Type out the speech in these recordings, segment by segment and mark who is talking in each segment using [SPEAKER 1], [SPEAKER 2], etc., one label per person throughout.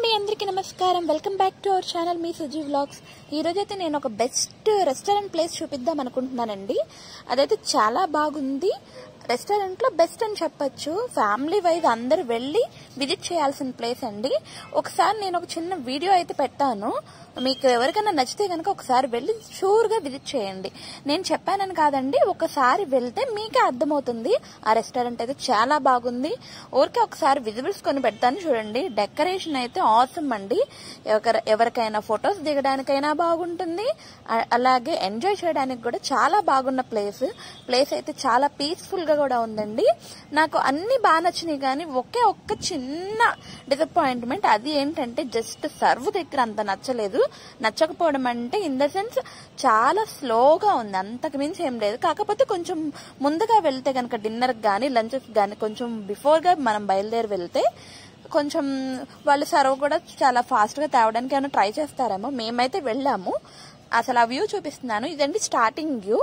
[SPEAKER 1] అండి అందరికీ నమస్కారం welcome back to our channel మీ సుజీ వ్లాగ్స్ ఈ రోజైతే నేను ఒక బెస్ట్ రెస్టారెంట్ ప్లేస్ చూపిద్దాం అనుకుంటున్నానండి అదైతే చాలా బాగుంది రెస్టారెంట్ లో బెస్ట్ అని చెప్పొచ్చు ఫ్యామిలీ వైజ్ అందరు వెళ్ళి విజిట్ చేయాల్సిన ప్లేస్ అండి ఒకసారి నేను ఒక చిన్న వీడియో అయితే పెట్టాను మీకు ఎవరికైనా నచ్చితే కనుక ఒకసారి వెళ్ళి షూర్ గా విజిట్ చేయండి నేను చెప్పానని కాదండి ఒకసారి వెళ్తే మీకే అర్థమవుతుంది ఆ రెస్టారెంట్ అయితే చాలా బాగుంది ఊరికే ఒకసారి విజిబుల్స్ కొని పెడతాను చూడండి డెకరేషన్ అయితే ఆసమ్ అండి ఎవరి- ఎవరికైనా ఫొటోస్ దిగడానికైనా బాగుంటుంది అ- అలాగే ఎంజాయ్ చేయడానికి కూడా చాలా బాగున్న ప్లేస్ ప్లేస్ అయితే చాలా పీస్ఫుల్ గా కూడా ఉందండి నాకు అన్ని బాగా నచ్చినాయి కానీ ఒకే ఒక్క చిన్న డిసప్పాయింట్మెంట్ అది ఏంటంటే జస్ట్ సర్వ్ దగ్గర అంత నచ్చలేదు నచ్చకపోవడం అంటే ఇన్ ద సెన్స్ చాలా స్లోగా ఉంది అంతకు మించి ఏం లేదు కాకపోతే కొంచెం ముందుగా వెళ్తే కనుక డిన్నర్ కానీ లంచెస్ కానీ కొంచెం బిఫోర్ గా మనం బయలుదేరి వెళ్తే కొంచెం వాళ్ళు సర్వ్ కూడా చాలా ఫాస్ట్ గా తేవడానికి ఏమైనా ట్రై చేస్తారేమో మేమైతే వెళ్ళాము అసలు ఆ వ్యూ చూపిస్తున్నాను ఇదండి స్టార్టింగ్ వ్యూ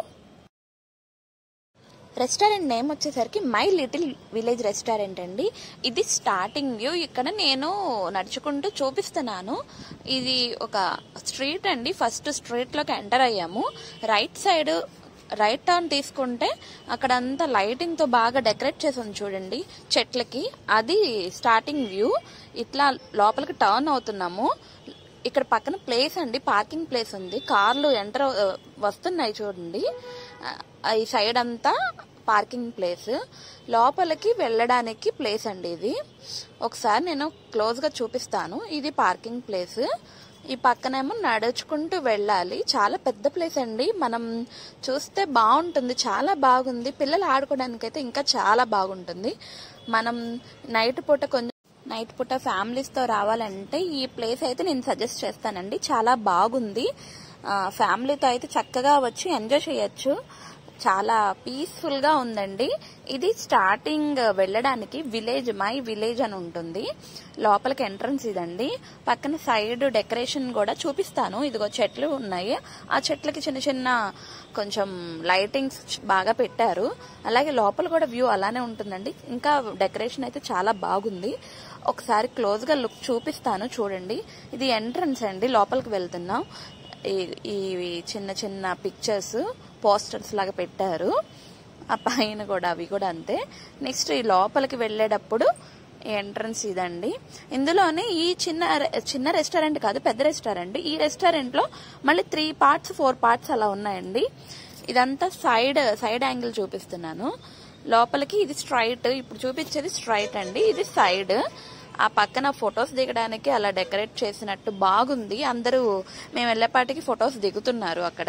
[SPEAKER 1] రెస్టారెంట్ నేమ్ వచ్చేసరికి మై లిటిల్ విలేజ్ రెస్టారెంట్ అండి ఇది స్టార్టింగ్ వ్యూ ఇక్కడ నేను నడుచుకుంటూ చూపిస్తున్నాను ఇది ఒక స్ట్రీట్ అండి ఫస్ట్ స్ట్రీట్ లోకి ఎంటర్ అయ్యాము రైట్ సైడ్ రైట్ టర్న్ తీసుకుంటే అక్కడంతా లైటింగ్ తో బాగా డెకరేట్ చేసి ఉంది చూడండి చెట్లకి అది స్టార్టింగ్ వ్యూ ఇట్లా లోపలికి టర్న్ అవుతున్నాము ఇక్కడ పక్కన ప్లేస్ అండి పార్కింగ్ ప్లేస్ ఉంది కార్లు ఎంటర్ వస్తున్నాయి చూడండి ఆ, ఈ సైడ్ అంతా పార్కింగ్ ప్లేస్ లోపలికి వెళ్ళడానికి ప్లేస్ అండి ఇది ఒకసారి నేను క్లోజ్ గా చూపిస్తాను ఇది పార్కింగ్ ప్లేస్ ఈ పక్కనేమో నడుచుకుంటూ వెళ్ళాలి చాలా పెద్ద ప్లేస్ అండి మనం చూస్తే బాగుంటుంది చాలా బాగుంది పిల్లలు ఆడుకోవడానికైతే ఇంకా చాలా బాగుంటుంది మనం నైట్ పూట కొంచెం నైట్ పూట ఫ్యామిలీస్ తో రావాలంటే ఈ ప్లేస్ అయితే నేను సజెస్ట్ చేస్తానండి చాలా బాగుంది ఆ, ఫ్యామిలీతో అయితే చక్కగా వచ్చి ఎంజాయ్ చేయొచ్చు చాలా పీస్ఫుల్ గా ఉందండి ఇది స్టార్టింగ్ వెళ్ళడానికి విలేజ్ మై విలేజ్ అని ఉంటుంది లోపలికి ఎంట్రన్స్ ఇదండి పక్కన సైడ్ డెకరేషన్ కూడా చూపిస్తాను ఇదిగో చెట్లు ఉన్నాయి ఆ చెట్లకి చిన్న చిన్న కొంచెం లైటింగ్స్ బాగా పెట్టారు అలాగే లోపల కూడా వ్యూ అలానే ఉంటుందండి ఇంకా డెకరేషన్ అయితే చాలా బాగుంది ఒకసారి క్లోజ్ గా లుక్ చూపిస్తాను చూడండి ఇది ఎంట్రన్స్ అండి లోపలికి వెళ్తున్నాం ఈ- ఈ చిన్న చిన్న పిక్చర్స్ పోస్టర్స్ లాగా పెట్టారు ఆ పైన కూడా అవి కూడా అంతే నెక్స్ట్ ఈ లోపలికి వెళ్ళేటప్పుడు ఎంట్రన్స్ ఇదండి ఇందులోనే ఈ చిన్న రె- చిన్న రెస్టారెంట్ కాదు పెద్ద రెస్టారెంట్ ఈ రెస్టారెంట్ లో మళ్ళీ త్రీ పార్ట్స్ ఫోర్ పార్ట్స్ అలా ఉన్నాయండి ఇదంతా సైడ్ సైడ్ యాంగిల్ చూపిస్తున్నాను లోపలికి ఇది స్ట్రైట్ ఇప్పుడు చూపించేది స్ట్రైట్ అండి ఇది సైడ్ ఆ పక్కన ఫొటోస్ దిగడానికి అలా డెకరేట్ చేసినట్టు బాగుంది అందరూ మేము వెళ్ళేపాటికి ఫొటోస్ దిగుతున్నారు అక్కడ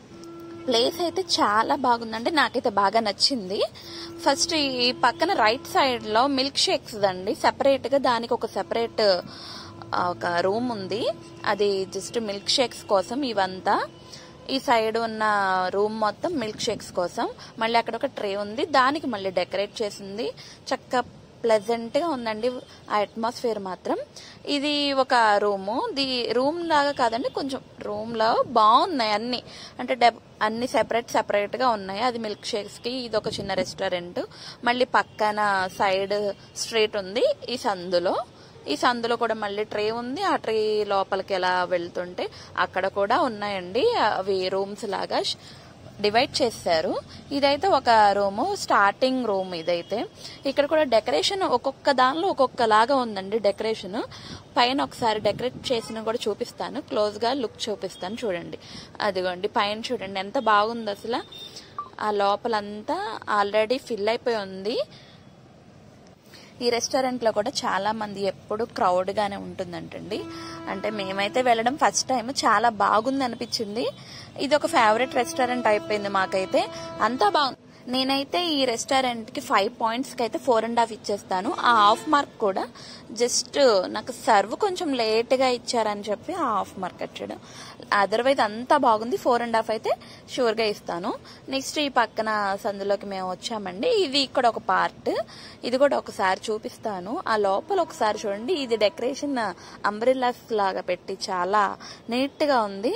[SPEAKER 1] ప్లేస్ అయితే చాలా బాగుందండి నాకైతే బాగా నచ్చింది ఫస్ట్ ఈ పక్కన రైట్ సైడ్ లో మిల్క్ షేక్స్ అండి సెపరేట్ గా దానికి ఒక సెపరేట్ ఒక రూమ్ ఉంది అది జస్ట్ మిల్క్ షేక్స్ కోసం ఇవంతా ఈ సైడ్ ఉన్న రూమ్ మొత్తం మిల్క్ షేక్స్ కోసం మళ్ళీ అక్కడ ఒక ట్రే ఉంది దానికి మళ్ళీ డెకరేట్ చేసింది చక్క ప్లెజెంట్ గా ఉందండి ఆ అట్మాస్ఫియర్ మాత్రం ఇది ఒక రూము ది రూమ్ లాగా కాదండి కొంచెం రూమ్ లో బాగున్నాయి అన్ని అంటే డెబ్ అన్ని సెపరేట్ సెపరేట్ గా ఉన్నాయి అది మిల్క్ షేక్స్ కి ఇది ఒక చిన్న రెస్టారెంట్ మళ్ళీ పక్కన సైడ్ స్ట్రీట్ ఉంది ఈ సందులో ఈ సందులో కూడా మళ్ళీ ట్రే ఉంది ఆ ట్రే లోపలికి ఎలా వెళ్తుంటే అక్కడ కూడా ఉన్నాయండి అవి రూమ్స్ లాగా ష్- డివైడ్ చేశారు ఇదైతే ఒక రూము స్టార్టింగ్ రూమ్ ఇదైతే ఇక్కడ కూడా డెకరేషన్ ఒక్కొక్క దానిలో ఒక్కొక్క లాగా ఉందండి డెకరేషన్ పైన ఒకసారి డెకరేట్ చేసిన కూడా చూపిస్తాను క్లోజ్ గా లుక్ చూపిస్తాను చూడండి అదిగోండి పైన చూడండి ఎంత బాగుంది అసలు ఆ లోపలంతా ఆల్రెడీ ఫిల్ అయిపోయి ఉంది ఈ రెస్టారెంట్ లో కూడా చాలా మంది ఎప్పుడు క్రౌడ్ గానే ఉంటుందంటండి అంటే మేమైతే వెళ్ళడం ఫస్ట్ టైం చాలా బాగుంది అనిపించింది ఇది ఒక ఫేవరెట్ రెస్టారెంట్ అయిపోయింది మాకైతే అంతా బాగుంది నేనైతే ఈ రెస్టారెంట్ కి ఫైవ్ పాయింట్స్ కి అయితే ఫోర్ అండ్ హాఫ్ ఇచ్చేస్తాను ఆ హాఫ్ మార్క్ కూడా జస్ట్ నాకు సర్వ్ కొంచెం లేట్ గా ఇచ్చారని చెప్పి ఆ హాఫ్ మార్క్ వచ్చాడు అదర్వైజ్ అంతా బాగుంది ఫోర్ అండ్ హాఫ్ అయితే షూర్ గా ఇస్తాను నెక్స్ట్ ఈ పక్కన సందులోకి మేము వచ్చామండి ఇది ఇక్కడ ఒక పార్ట్ ఇది కూడా ఒకసారి చూపిస్తాను ఆ లోపల ఒకసారి చూడండి ఇది డెకరేషన్ అంబ్రిల్లాస్ లాగా పెట్టి చాలా నీట్ గా ఉంది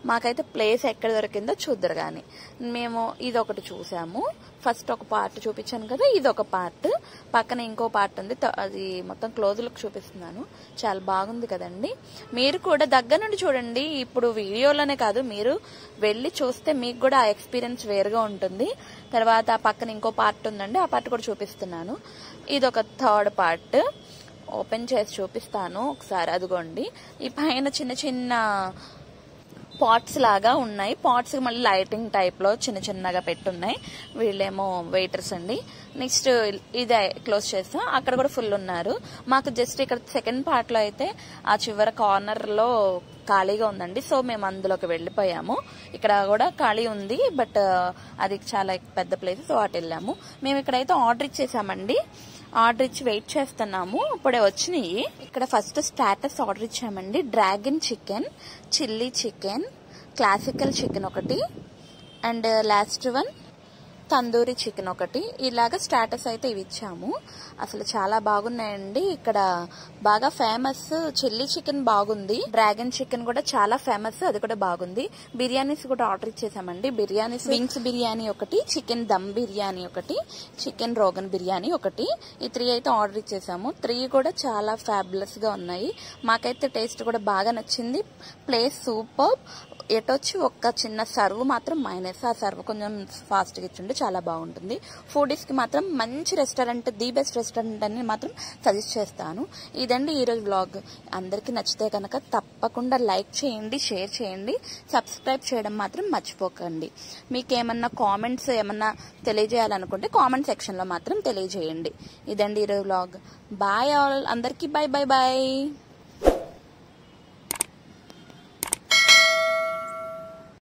[SPEAKER 1] మాకైతే ప్లేస్ ఎక్కడ దొరికిందో చూద్దరు కానీ మేము ఇది ఒకటి చూసాము ఫస్ట్ ఒక పార్ట్ చూపించాను కదా ఇది ఒక పార్ట్ పక్కన ఇంకో పార్ట్ ఉంది త- అది మొత్తం క్లోజ్ లుక్ చూపిస్తున్నాను చాలా బాగుంది కదండి మీరు కూడా దగ్గర నుండి చూడండి ఇప్పుడు వీడియోలోనే కాదు మీరు వెళ్ళి చూస్తే మీకు కూడా ఆ ఎక్స్పీరియన్స్ వేరుగా ఉంటుంది తర్వాత ఆ పక్కన ఇంకో పార్ట్ ఉందండి ఆ పార్ట్ కూడా చూపిస్తున్నాను ఇది ఒక థర్డ్ పార్ట్ ఓపెన్ చేసి చూపిస్తాను ఒకసారి అదిగోండి ఈ పైన చిన్న చిన్న పాట్స్ లాగా ఉన్నాయి పాట్స్ మళ్ళీ లైటింగ్ టైప్ లో చిన్న చిన్నగా పెట్టున్నాయి వీళ్ళేమో వెయిటర్స్ అండి నెక్స్ట్ ఇదే క్లోజ్ చేస్తా అక్కడ కూడా ఫుల్ ఉన్నారు మాకు జస్ట్ ఇక్కడ సెకండ్ పార్ట్ లో అయితే ఆ చివర కార్నర్ లో ఖాళీగా ఉందండి సో మేము అందులోకి వెళ్ళిపోయాము ఇక్కడ కూడా ఖాళీ ఉంది బట్ అది చాలా పెద్ద ప్లేస్ సో అటు వెళ్ళాము మేము ఇక్కడైతే ఆర్డర్ ఇచ్చేసామండి ఆర్డర్ ఇచ్చి వెయిట్ చేస్తున్నాము ఇప్పుడే వచ్చినాయి ఇక్కడ ఫస్ట్ స్టాటస్ ఆర్డర్ ఇచ్చామండి dragon chicken chilli chicken classical chicken ఒకటి and last one tandoori chicken ఒకటి ఇలాగ స్టాటస్ అయితే ఇవి ఇచ్చాము అసలు చాలా బాగున్నాయండి ఇక్కడ బాగా ఫేమస్ చిల్లీ చికెన్ బాగుంది డ్రాగన్ చికెన్ కూడా చాలా ఫేమస్ అది కూడా బాగుంది బిర్యానీస్ కూడా ఆర్డర్ ఇచ్చేసామండి బిర్యానీస్ వింగ్స్ బిర్యానీ ఒకటి చికెన్ దమ్ బిర్యానీ ఒకటి చికెన్ రోగన్ బిర్యానీ ఒకటి ఈ త్రీ అయితే ఆర్డర్ ఇచ్చేసాము త్రీ కూడా చాలా ఫ్యాబులస్ గా ఉన్నాయి మాకైతే టేస్ట్ కూడా బాగా నచ్చింది ప్లేస్ సూపర్ ఎటొచ్చి ఒక్క చిన్న సర్వ్ మాత్రం మైనస్ ఆ సర్వ్ కొంచెం ఫాస్ట్ గా ఇచ్చిండు చాలా బాగుంటుంది ఫుడీస్ కి మాత్రం మంచి రెస్టారెంట్ ది బెస్ట్ రెస్టారెంట్ అని మాత్రం సజెస్ట్ చేస్తాను ఇదండి ఈరోజు బ్లాగ్ అందరికీ నచ్చితే కనుక తప్పకుండా లైక్ చేయండి షేర్ చేయండి సబ్స్క్రైబ్ చేయడం మాత్రం మర్చిపోకండి మీకు ఏమన్నా కామెంట్స్ ఏమన్నా తెలియజేయాలనుకుంటే కామెంట్ సెక్షన్ లో మాత్రం తెలియజేయండి ఇదండి ఈరోజు బ్లాగ్ బాయ్ ఆల్ అందరికీ బాయ్ బాయ్ బాయ్